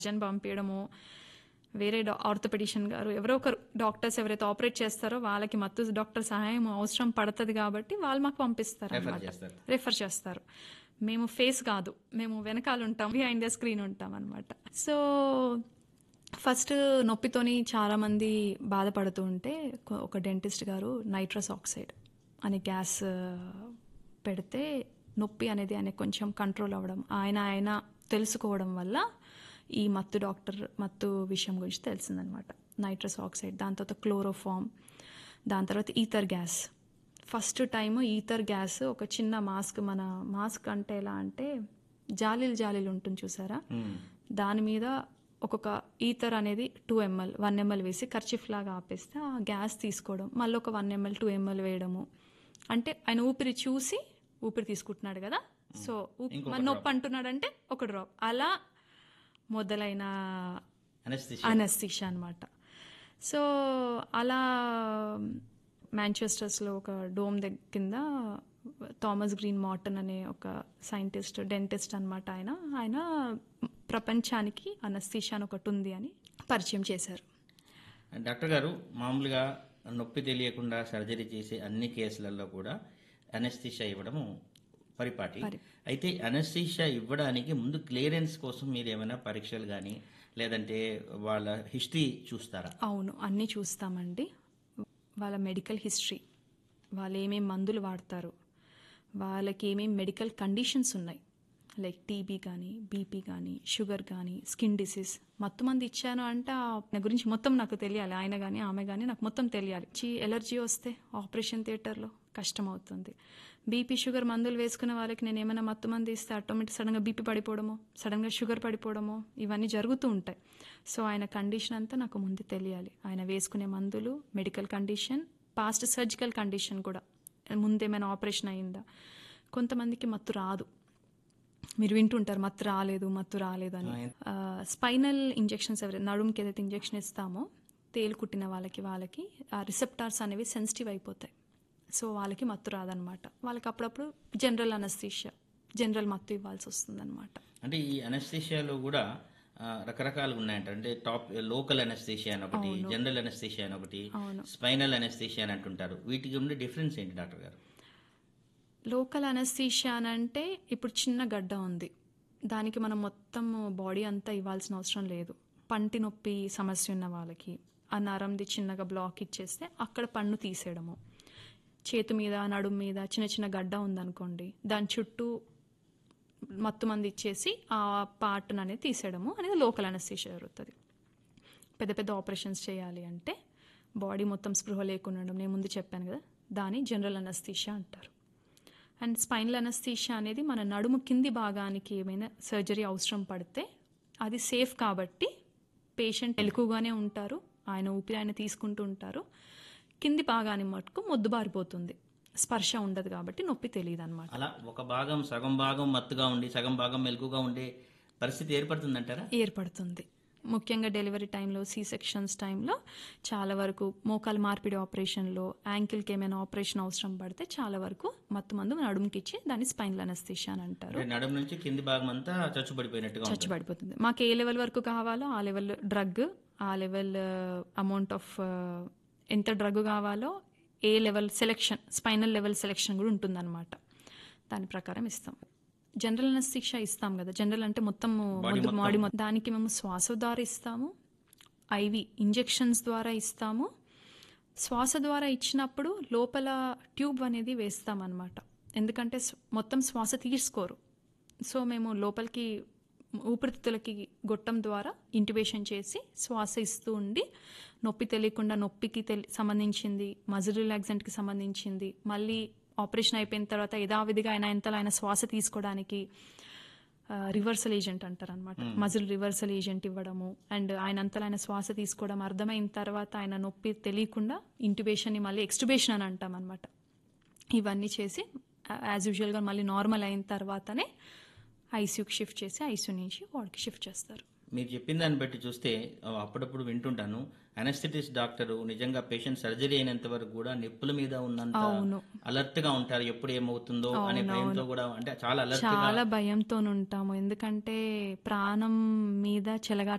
జన్ పంపించడము వేరే డా ఆర్థోపెడిషన్ గారు ఎవరో ఒకరు డాక్టర్స్ ఎవరైతే ఆపరేట్ చేస్తారో వాళ్ళకి మత్తు డాక్టర్ సహాయం అవసరం పడుతుంది కాబట్టి వాళ్ళు మాకు పంపిస్తారు రెఫర్ అనమాట చేస్తారు రెఫర్ చేస్తారు మేము ఫేస్ కాదు మేము వెనకాల ఉంటాం బిహైండ్ ద స్క్రీన్ ఉంటాం అనమాట సో ఫస్ట్ నొప్పితోని చాలా మంది బాధపడుతూ ఉంటే కొ- ఒక డెంటిస్ట్ గారు నైట్రస్ ఆక్సైడ్ అనే గ్యాస్ ఆ, పెడితే నొప్పి అనేది ఆయనకు కొంచెం కంట్రోల్ అవ్వడం ఆయన ఆయన తెలుసుకోవడం వల్ల ఈ మత్తు డాక్టర్ మత్తు విషయం గురించి తెలిసిందనమాట నైట్రస్ ఆక్సైడ్ దాని తర్వాత క్లోరోఫామ్ దాని తర్వాత ether gas first time ether gas ఒక చిన్న మాస్క్ మన మాస్క్ అంటే ఎలా అంటే జాలీలు జాలీలు ఉంటుంది చూసారా మ్మ్. దాని మీద ఒక్కొక్క ఈథర్ అనేది టూ ఎంఎల్ వన్ ఎంఎల్ వేసి కర్చిఫ్ లాగా ఆపేస్తే ఆ గ్యాస్ తీసుకోవడం మళ్ళీ ఒక వన్ ఎంఎల్ టూ ఎంఎల్ వేయడము అంటే ఆయన ఊపిరి చూసి ఊపిరి తీసుకుంటున్నాడు కదా సో ఊపి- ఇంకొక మరి నొప్పి అంటున్నాడంటే ఒక డ్రాప్ అలా మొదలైన Anesthesia. అనస్థిషా అనమాట సో అలా మాంచెస్టర్స్లో ఒక డోమ్ దగ్గ కింద థామస్ గ్రీన్ మార్టన్ అనే ఒక సైంటిస్ట్ డెంటిస్ట్ అన్నమాట ఆయన ఆయన ప్రపంచానికి అనస్థిషా అని ఒకటి ఉంది అని పరిచయం చేశారు డాక్టర్ గారు మామూలుగా నొప్పి తెలియకుండా సర్జరీ చేసే అన్ని కేసులలో కూడా అనస్థిషా ఇవ్వడము పరిపాటి అయితే అనస్థిషా ఇవ్వడానికి ముందు క్లియరెన్స్ కోసం మీరు ఏమైనా పరీక్షలు కానీ లేదంటే వాళ్ళ హిస్టరీ చూస్తారా అవును అన్నీ చూస్తామండి వాళ్ళ మెడికల్ హిస్టరీ వాళ్ళు ఏమేమి మందులు వాడతారు వాళ్ళకి ఏమేమి మెడికల్ కండిషన్స్ ఉన్నాయి లైక్ టీబీ కానీ బీపీ కానీ షుగర్ కానీ స్కిన్ డిసీజ్ మత్తు మంది ఇచ్చాను అంటే ఆయన గురించి మొత్తం నాకు తెలియాలి ఆయన కానీ ఆమె కానీ నాకు మొత్తం తెలియాలి చి ఎలర్జీ వస్తే ఆపరేషన్ థియేటర్లో కష్టం అవుతుంది బీపీ షుగర్ మందులు వేసుకునే వాళ్ళకి నేను ఏమైనా మత్తు మంది ఇస్తే ఆటోమేటిక్ సడన్గా బీపీ పడిపోవడమో సడన్గా షుగర్ పడిపోవడమో ఇవన్నీ జరుగుతూ ఉంటాయి సో ఆయన కండిషన్ అంతా నాకు ముందు తెలియాలి ఆయన వేసుకునే మందులు medical condition past surgical condition కూడా ముందేమైనా ఆపరేషన్ అయిందా కొంతమందికి మత్తు రాదు మీరు వింటుంటారు మత్తు రాలేదు మత్తు రాలేదు అని స్పైనల్ ఇంజెక్షన్స్ ఎవరైతే నడుముకి ఏదైతే ఇంజెక్షన్ ఇస్తామో తేలు కుట్టిన వాళ్ళకి వాళ్ళకి ఆ రిసెప్టార్స్ అనేవి సెన్సిటివ్ అయిపోతాయి సో వాళ్ళకి మత్తు రాదనమాట వాళ్ళకి అప్పుడప్పుడు జనరల్ అనస్థీషియా జనరల్ మత్తు ఇవ్వాల్సి వస్తుందన్నమాట అంటే ఈ అనస్థిషియాలో కూడా ఆ, రకరకాలు ఉన్నాయంట అంటే టాప్ లోకల్ అనస్థిషియా అని ఒకటి జనరల్ అనస్థిషియా అని ఒకటి స్పైనల్ అనస్థిషియా అని అంటుంటారు వీటికి ఉండే డిఫరెన్స్ ఏంటి డాక్టర్ గారు లోకల్ అనస్థీషియా అని అంటే ఇప్పుడు చిన్న గడ్డ ఉంది దానికి మనం మొత్తం బాడీ అంతా ఇవ్వాల్సిన అవసరం లేదు పంటి నొప్పి సమస్య ఉన్న వాళ్ళకి ఆ నరంది చిన్నగా బ్లాక్ ఇచ్చేస్తే అక్కడ పన్ను తీసేయడము చేతి మీద నడుము మీద చిన్న చిన్న గడ్డ ఉందనుకోండి దాని చుట్టూ మత్తు మంది ఇచ్చేసి ఆ పార్ట్ అనేది తీసేయడము అనేది లోకల్ అనస్థీషియా జరుగుతుంది పెద్ద పెద్ద ఆపరేషన్స్ చేయాలి అంటే బాడీ మొత్తం స్పృహ లేకుండా ఉండడం నేను ముందు చెప్పాను కదా దాన్ని జనరల్ అనస్థీషియా అంటారు అండ్ స్పైనల్ అనస్థీషియా అనేది మన నడుము కింది భాగానికి ఏమైనా సర్జరీ అవసరం పడితే అది సేఫ్ కాబట్టి పేషెంట్ ఎలుకుగానే ఉంటారు ఆయన ఊపిరి ఆయన తీసుకుంటూ ఉంటారు కింది భాగాన్ని మటుకు మొద్దుబారిపోతుంది స్పర్శ ఉండదు కాబట్టి నొప్పి తెలియదు అనమాట అలా ఒక భాగం సగం భాగం మత్తుగా ఉండి సగం భాగం మెలకుగా ఉండే పరిస్థితి ఏర్పడుతుందంటారా ఏర్పడుతుంది ముఖ్యంగా డెలివరీ టైంలో సి సెక్షన్స్ టైంలో చాలా వరకు మోకాలు మార్పిడి ఆపరేషన్లో యాంకిల్కి ఏమైనా ఆపరేషన్ అవసరం పడితే చాలా వరకు మత్తు మందు నడుముకి ఇచ్చి దాన్ని స్పైనల్ అనస్థిషియా అని అంటారు అంటే నడుము నుంచి కింది భాగం అంతా చచ్చుబడిపోయినట్టుగా ఉంటుంది చచ్చిపడిపోతుంది మాకు ఏ లెవెల్ వరకు కావాలో ఆ లెవెల్ డ్రగ్ ఆ లెవెల్ అమౌంట్ ఆఫ్ ఎంత డ్రగ్ కావాలో ఏ level selection spinal level selection కూడా ఉంటుందన్నమాట దాని ప్రకారం ఇస్తాం జనరల్ అనస్థిక్ష ఇస్తాం కదా జనరల్ అంటే మొత్తం బాడీ మొత్తం దానికి మేము శ్వాస ద్వారా ఇస్తాము ఐవి ఇంజెక్షన్స్ ద్వారా ఇస్తాము శ్వాస ద్వారా ఇచ్చినప్పుడు లోపల ట్యూబ్ అనేది వేస్తామన్నమాట ఎందుకంటే స్- మొత్తం శ్వాస తీసుకోరు సో మేము లోపలికి ఊపిరితిత్తులకి గొట్టం ద్వారా ఇంటిబేషన్ చేసి శ్వాస ఇస్తూ ఉండి నొప్పి తెలియకుండా నొప్పికి తెలి సంబంధించింది మజిల్ రిలాక్సెంట్కి సంబంధించింది మళ్ళీ ఆపరేషన్ అయిపోయిన తర్వాత యథావిధిగా ఆయన ఎంతలో ఆయన శ్వాస తీసుకోవడానికి రివర్సల్ ఏజెంట్ అంటారు అనమాట మజిల్ రివర్సల్ ఏజెంట్ ఇవ్వడము అండ్ ఆయన అంతలో ఆయన శ్వాస తీసుకోవడం అర్థమైన తర్వాత ఆయన నొప్పి తెలియకుండా ఇంటిబేషన్ని మళ్ళీ ఎక్స్టుబేషన్ అని అంటాం అనమాట ఇవన్నీ చేసి యాజ్ యూజువల్గా మళ్ళీ నార్మల్ అయిన తర్వాతనే ఐసీయూకి షిఫ్ట్ చేసి ఐసీయూ నుంచి వార్డ్కి షిఫ్ట్ చేస్తారు మీరు చెప్పిన దాన్ని బట్టి చూస్తే ఆ, అప్పుడప్పుడు వింటుంటాను అనస్థెటిస్ట్ డాక్టరు నిజంగా పేషెంట్ సర్జరీ అయినంత వరకు కూడా నిప్పుల మీద ఉన్నంత అవును. అలర్ట్ గా ఉంటారు ఎప్పుడు ఏమవుతుందో అనే భయంతో కూడా అంటే చాలా అలర్ట్ చాలా భయంతో ఉంటాము ఎందుకంటే ప్రాణం మీద చెలగా